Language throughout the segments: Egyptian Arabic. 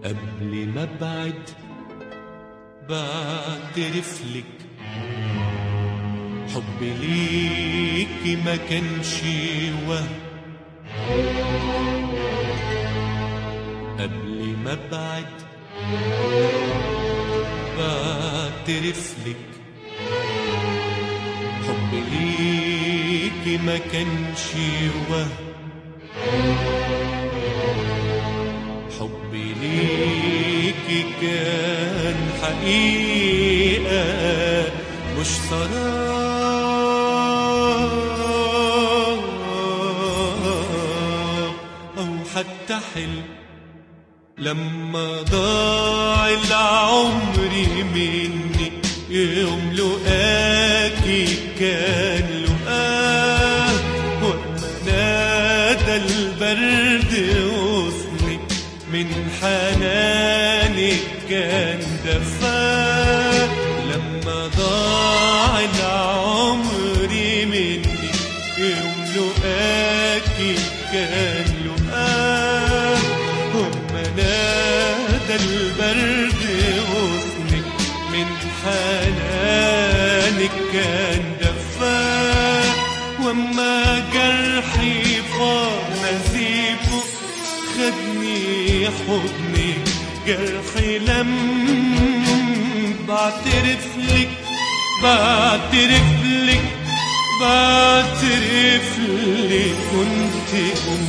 قبل ما ابعد بعترف لك حبي ليكي ما كانش وهم قبل ما ابعد بعترف لك حبي ليكي ما كانش وهم حبي ليكي كان حقيقة مش سراب أو حتى حلم لما ضاع العمر مني يوم لقاكي كان لقاه وما نادى البرد غصني من حنانك كان دفاه لما ضاع العمر مني يوم لقاكي كان لقاه وما نادى البرد غصنك من حنانك كان دفاه وما جرحي فار نزيفه خدني حضني جرحي لم بعترف لك بعترف لك بعترف لك كنت أم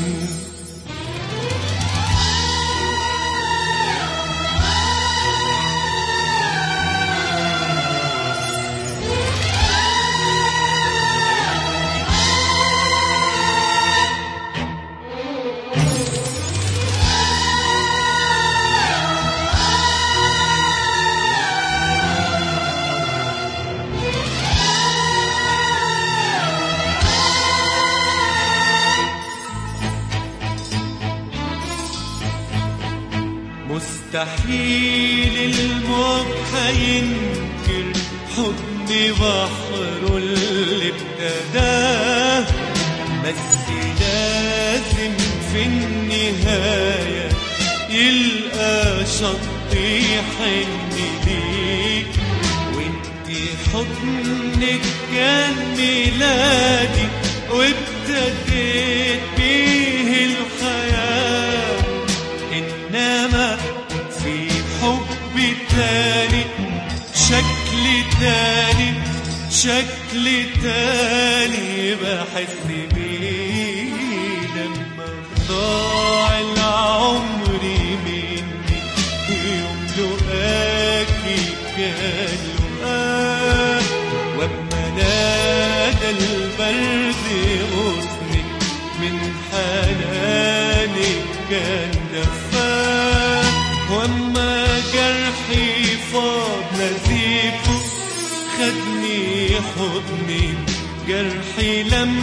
مستحيل الموج هينكر حضن بحره اللي ابتداه بس لازم في النهاية يلقى شط يحن ليك وانتي حضنك كان ميلادي وابتديت بيه الحياه إنما في حب تاني شكل تاني شكل تاني بحس بيه لما ضاع العمر مني يوم لقاكي كان لقاك وأما نادى البرد غصنك من حنانك كان دفاه واما جرحي فاض نزيفه خدني حضني جرحي لم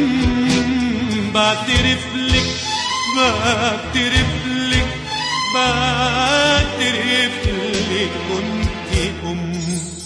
بعترف لك بعترف لك بعترف لك كنت أم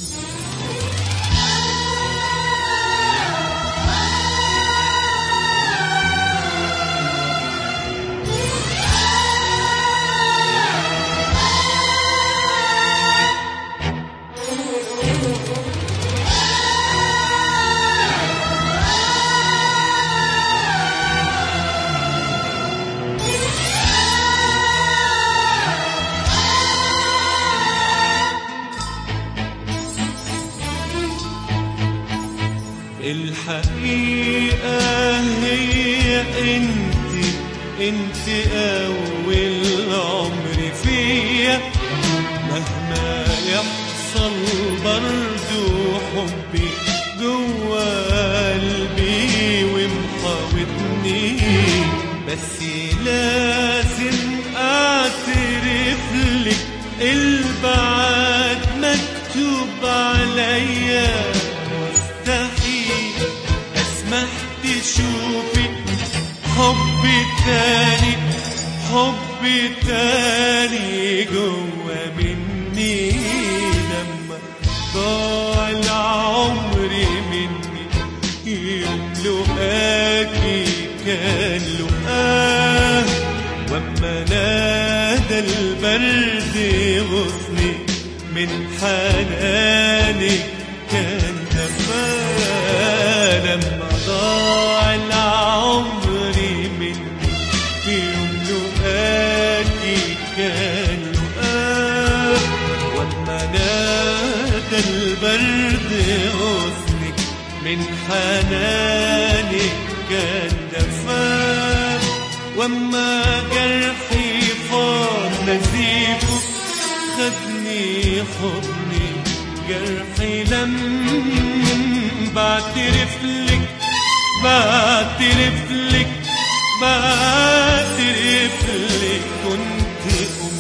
الحقيقة هي انت انت اول عمر فيا مهما يحصل برضو حبي جوا قلبي ومحاوطني بس لازم اعترف لك البعد مكتوب عليا مستحيل اسمح تشوفي حب تاني حب تاني جوا مني لما ضاع العمر مني يوم لقاكي كان لقاه وأما نادى البرد غصني من حنانك كان دفا لما ضاع العمر مني في يوم لقاكي كان لقاك وأما نادى البرد غصنك من حنانك كان دفاك واما جرحي فاض نزيفه خدني حضني جرحي لم بعترف لك بعترف لك بعترف لك كنت أم